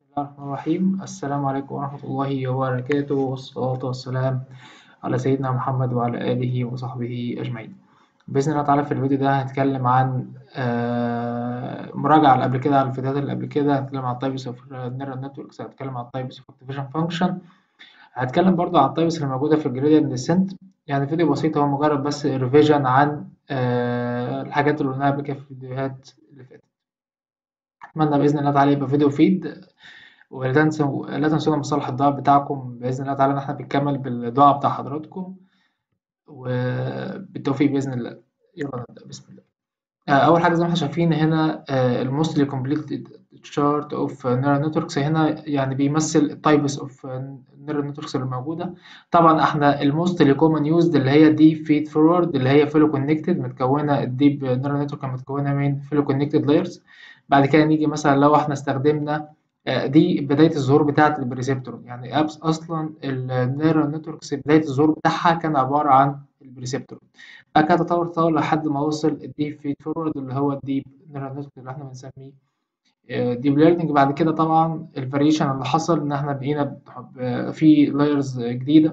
الله الرحمن الرحيم السلام عليكم ورحمة الله وبركاته والصلاة والسلام على سيدنا محمد وعلى آله وصحبه أجمعين بإذن الله تعالى في الفيديو ده هنتكلم عن آه، مراجعة اللي قبل كده على الفيديوهات اللي قبل كده هنتكلم عن التايبس اوف نيرال نتوركس هنتكلم عن التايبس اوف اكتيفيشن فانكشن هتكلم برضو عن التايبس اللي موجودة في الجريدينت ديسنت يعني فيديو بسيط هو مجرد بس ريفيجن عن آه، الحاجات اللي قلناها قبل كده في الفيديوهات اللي فاتت أتمنى بإذن الله تعالى يبقى فيديو فيد ولا تنسوا لا تنسونا مصالح الدعاء بتاعكم بإذن الله تعالى إن احنا بنكمل بالدعاء بتاع حضراتكم وبالتوفيق بإذن الله يلا نبدأ بسم الله آه، أول حاجة زي ما احنا شايفين هنا الموستلي كومبليت تشارت اوف نيرال نتوركس هنا يعني بيمثل التايبس اوف نيرال نتوركس اللي موجودة طبعا احنا الموستلي كومن يوزد اللي هي ديب فيد فورورد اللي هي فيلو كونكتد متكونة الديب نيرال نتورك متكونة من فيلو كونكتد لايرز بعد كده نيجي مثلا لو احنا استخدمنا دي بداية الظهور بتاعة البريسبتور يعني أبس أصلا النيرال نتوركس بداية الظهور بتاعها كان عبارة عن البريسبتور بعد كده تطور تطور لحد ما وصل الديب فيد فورورد اللي هو الديب نيرال نتورك اللي احنا بنسميه ديب ليرنينج بعد كده طبعا الفاريشن اللي حصل ان احنا بقينا في لايرز جديدة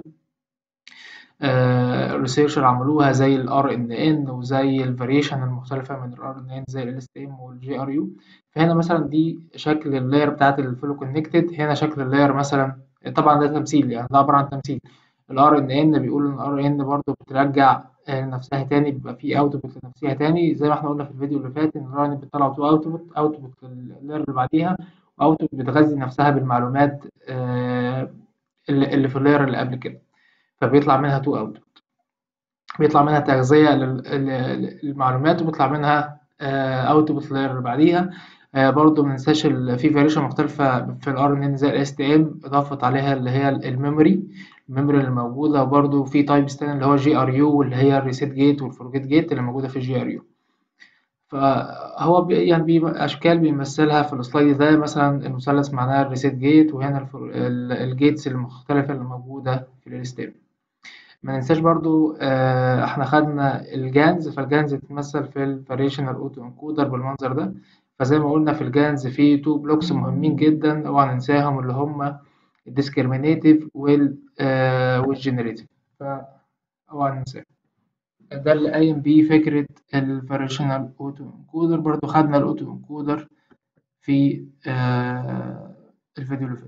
ريسيرشر عملوها زي الار ان ان وزي الفاريشن المختلفة من الار ان ان زي ال اس ام والجي ار يو فهنا مثلا دي شكل اللاير بتاعت الفلو كونكتد هنا شكل اللاير مثلا طبعا ده تمثيل يعني ده عبارة عن تمثيل الار ان ان بيقول ان الار ان برضه بترجع نفسها تاني بيبقى في اوتبوت لنفسها تاني زي ما احنا قلنا في الفيديو اللي فات ان الار ان بتطلع تو اوتبوت اوتبوت اللاير اللي بعديها واوتبوت بتغذي نفسها بالمعلومات اللي في اللاير اللي قبل كده فبيطلع منها تو اوتبوت بيطلع منها تغذية للمعلومات وبيطلع منها اوتبوت لاير اللي بعديها برضه مننساش في فاريشن مختلفة في الار ان ان زي الاس تي ام اضافت عليها اللي هي الميموري الميموري اللي موجودة وبرضه في تايبس تاني اللي هو جي ار يو واللي هي الريسيت جيت والفورجيت جيت اللي موجودة في الجي ار يو فهو بي يعني بي اشكال بيمثلها في السلايد ده مثلا المثلث معناه الريسيت جيت وهنا الجيتس المختلفة اللي موجودة في الاستيم ما ننساش برضو آه احنا خدنا الجانز فالجانز بتتمثل في الفاريشنال اوتو انكودر بالمنظر ده فزي ما قلنا في الجانز في تو بلوكس مهمين جدا اوعى ننساهم اللي هم الديسكريمينيتيف وال آه والجنريتيف فاوعى ننساهم ده اللي قايم بيه فكرة الفاريشنال اوتو انكودر برضو خدنا الاوتو انكودر في آه الفيديو اللي فات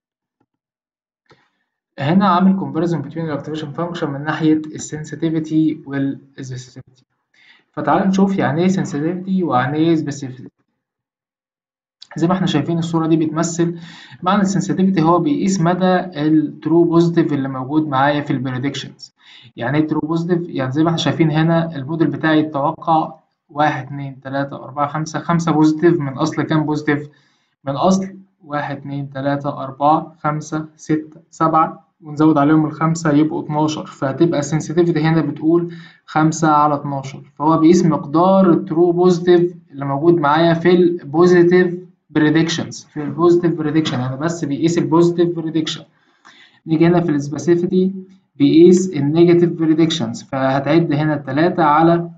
هنا عامل comparison between الاكتيفيشن فانكشن من ناحية السنسيتيفيتي والسبيسيفيتي فتعال نشوف يعني ايه sensitivity ويعني ايه specificity زي ما احنا شايفين الصورة دي بتمثل معنى السنسيتيفيتي هو بيقيس مدى الترو بوزيتيف اللي موجود معايا في البريدكشنز يعني ايه ترو بوزيتيف يعني زي ما احنا شايفين هنا الموديل بتاعي يتوقع واحد اتنين تلاتة أربعة خمسة خمسة بوزيتيف من أصل كام بوزيتيف من أصل واحد اتنين تلاتة أربعة خمسة ستة سبعة ونزود عليهم الخمسة يبقوا اتناشر فهتبقى السنسيتيفيتي هنا بتقول خمسة على اتناشر فهو بيقيس مقدار الترو بوزيتيف اللي موجود معايا في البوزيتيف بريدكشنز في البوزيتيف بريدكشن يعني بس بيقيس البوزيتيف بريدكشن نيجي هنا في السبيسيفيتي بيقيس النيجاتيف بريدكشنز فهتعد هنا التلاتة على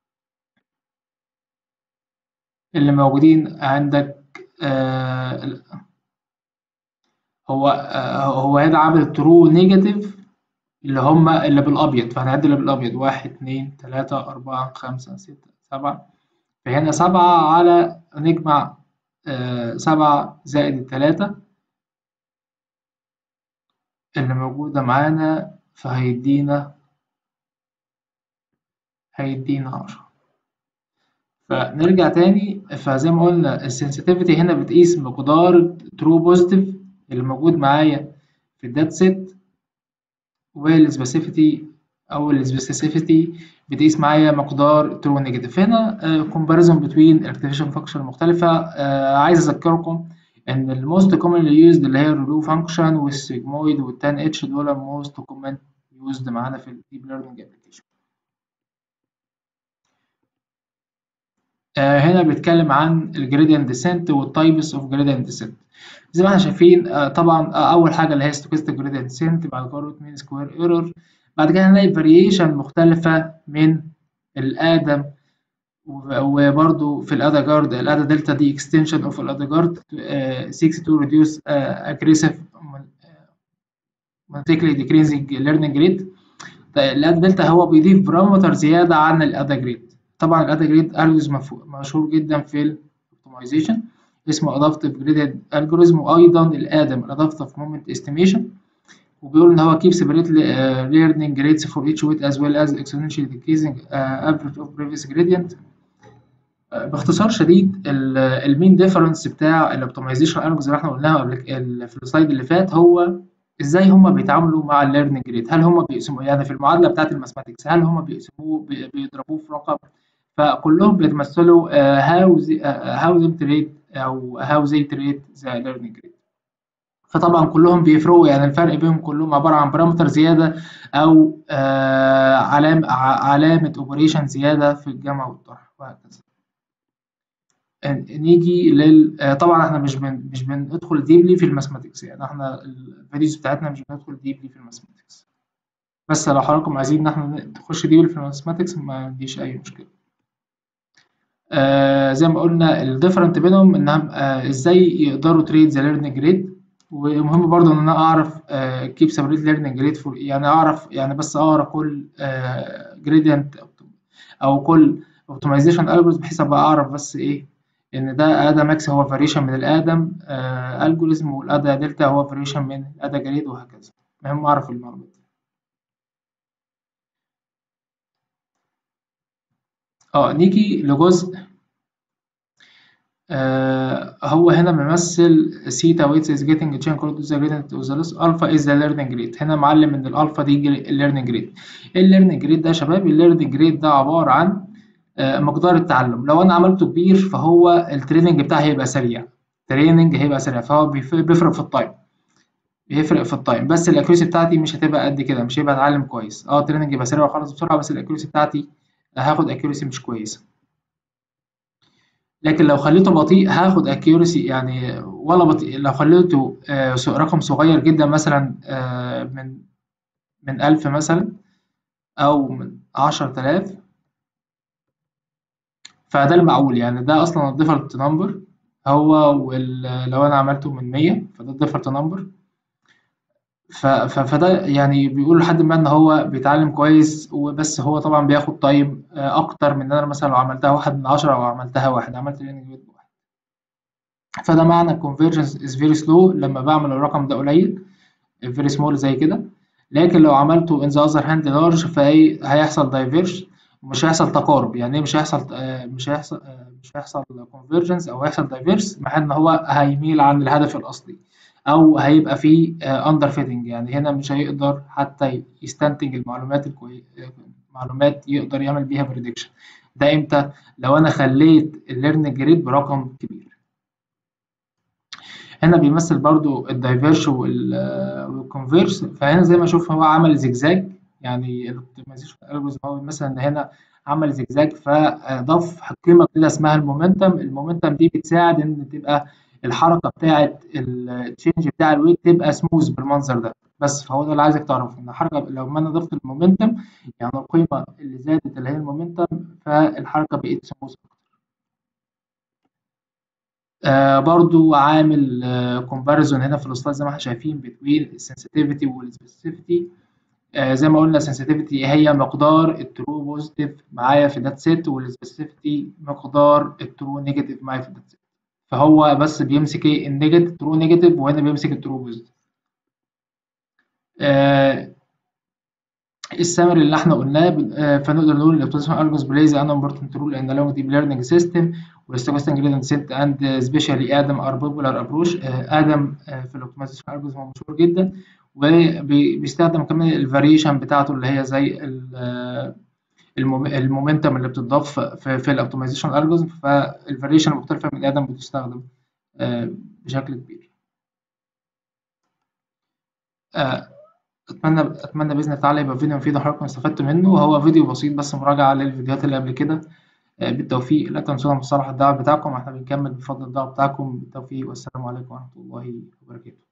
اللي موجودين عندك آه هو آه هو هنا عامل ترو نيجاتيف اللي هما اللي بالابيض فهنعد اللي بالابيض واحد اتنين تلاتة أربعة خمسة ستة سبعة فهنا سبعة على نجمع آه سبعة زائد التلاتة اللي موجودة معانا فهيدينا هيدينا عشرة فنرجع تاني فزي ما قلنا السنسيتيفيتي هنا بتقيس مقدار ترو بوزيتيف اللي موجود معايا في الدات سيت والسبيسيفيتي او السبيسيفيتي بتقيس معايا مقدار ترو نيجاتيف هنا كومباريزون بتوين الاكتيفيشن فانكشن المختلفه آه عايز اذكركم ان الموست كومنلي يوزد اللي هي الريلو فانكشن والسيجمويد والتان اتش دول موست كومن يوزد معانا في الديب ليرنينج ابلكيشن آه هنا بيتكلم عن الجريدينت ديسنت والتايبس اوف جريدينت ديسنت زي ما احنا شايفين آه طبعا آه اول حاجه اللي هي ستوكاستيك جريدينت ديسنت بعد كده روت مين سكوير ايرور بعد كده هنلاقي فاريشن مختلفه من الادم وبرضو في الادا جارد الادا دلتا دي اكستنشن اوف الادا جارد 6 to reduce uh, aggressive multiply decreasing learning rate الادا دلتا هو بيضيف بارامتر زياده عن الادا جريد طبعا الادا جريد الجوريزم مشهور جدا في الاوبتمايزيشن اسمه adaptive graded algorithm وايضا الادم adaptive moment estimation وبيقول ان هو keep separate uh, learning rates for each weight as well as exponentially decreasing uh, average of previous gradient باختصار شديد المين ديفرنس بتاع الاوبتمايزيشن الجوريزم اللي احنا قلناها قبل في السلايد اللي فات هو ازاي هم بيتعاملوا مع الليرنينج ريت هل هم بيقسموا يعني في المعادله بتاعه الماثماتكس هل هم بيقسموه بيضربوه في رقم فكلهم بيتمثلوا هاو هاو ذيم تريت او هاو زي تريت ذا ليرنينج ريت فطبعا كلهم بيفرقوا يعني الفرق بينهم كلهم عباره عن بارامتر زياده او آه علام علامه اوبريشن زياده في الجمع والطرح وهكذا نيجي لل طبعا احنا مش بن... مش بندخل ديبلي في الماثماتكس يعني احنا الفيديوز بتاعتنا مش بندخل ديبلي في الماثماتكس بس لو حضراتكم عايزين ان احنا نخش ديبلي في الماثماتكس ما عنديش اي مشكله آه زي ما قلنا الديفرنت بينهم انهم آه ازاي يقدروا تريد ذا ليرنينج ريت ومهم برضو ان انا اعرف كيب سيبريت ليرنينج ريت فور يعني اعرف يعني بس اقرا كل جريدينت او كل اوبتمايزيشن الجوريزم بحيث ابقى اعرف بس ايه ان ده ادا ماكس هو فاريشن من الادم آه الجوريزم والادا دلتا هو فاريشن من الادا جريد وهكذا المهم اعرف المعلومات اه نيجي لجزء آه هو هنا ممثل سيتا ويتس از جيتنج تشين كود ذا جريدنت اوف ذا لوس الفا از ذا ليرنينج ريت هنا معلم ان الالفا دي الليرنينج ريت ايه الليرنينج ريت ده يا شباب الليرنينج ريت ده عباره عن مقدار التعلم لو انا عملته كبير فهو التريننج بتاعي هيبقى سريع التريننج هيبقى سريع فهو بيفرق في التايم بيفرق في التايم بس الاكيورسي بتاعتي مش هتبقى قد كده مش هيبقى اتعلم كويس اه التريننج يبقى سريع وخلص بسرعه بس الاكيورسي بتاعتي هاخد اكيورسي مش كويسه لكن لو خليته بطيء هاخد اكيورسي يعني ولا بطيء لو خليته آه رقم صغير جدا مثلا آه من من ألف مثلا أو من عشرة آلاف فده المعقول يعني ده اصلا الديفولت نمبر هو لو انا عملته من 100 فده الديفولت نمبر فده يعني بيقول لحد ما ان هو بيتعلم كويس وبس هو طبعا بياخد تايم اكتر من ان انا مثلا لو عملتها واحد من عشرة او عملتها واحد عملت ليرنينج ريت واحد فده معنى convergence is very slow لما بعمل الرقم ده قليل very small زي كده لكن لو عملته in the other hand large فهي هيحصل diverge مش هيحصل تقارب يعني ايه مش هيحصل مش هيحصل مش هيحصل كونفرجنس او هيحصل دايفيرس مع ان هو هيميل عن الهدف الاصلي او هيبقى فيه اندر فيتنج يعني هنا مش هيقدر حتى يستنتج المعلومات الكوي... معلومات يقدر يعمل بيها بريدكشن ده امتى لو انا خليت الليرنينج ريت برقم كبير هنا بيمثل برضو الدايفيرش والكونفيرس فهنا زي ما اشوف هو عمل زجزاج يعني الاوبتمايزيشن الجوريزم هو مثلا ان هنا عمل زجزاج فضاف قيمه كده اسمها المومنتم المومنتم دي بتساعد ان تبقى الحركه بتاعه التشينج بتاع الويت تبقى سموث بالمنظر ده بس فهو ده اللي عايزك تعرفه ان الحركه لو ما انا ضفت المومنتم يعني القيمه اللي زادت اللي هي المومنتم فالحركه بقت سموث اكتر آه برضو عامل كومباريزون آه هنا في السلايد زي ما احنا شايفين بين السنسيتيفيتي والسبيسيفيتي آه زي ما قلنا sensitivity هي مقدار الترو بوزيتيف معايا في داتا سيت والسبيسيفيتي مقدار الترو نيجاتيف معايا في الداتا سيت فهو بس بيمسك ايه النيجاتيف ترو نيجاتيف وهنا بيمسك الترو بوزيتيف آه السمر اللي احنا قلناه آه فنقدر نقول الاوبتيميزيشن الجوريزم بلايز ان امبورتنت رول ان along deep learning system والستوكاستيك gradient set and especially ادم are popular approach ادم في الاوبتيميزيشن الجوريزم هو مشهور جدا وبيستخدم كمان الفاريشن بتاعته اللي هي زي المومنتم اللي بتضاف في, في الاوبتمايزيشن الجوريزم فالفاريشن المختلفه من ادم بتستخدم بشكل كبير اتمنى اتمنى باذن الله تعالى يبقى فيديو مفيد وحضراتكم استفدتوا منه وهو فيديو بسيط بس مراجعه للفيديوهات اللي قبل كده بالتوفيق لا تنسونا مصطلح الدعوه بتاعكم احنا بنكمل بفضل الدعوه بتاعكم بالتوفيق والسلام عليكم ورحمه الله وبركاته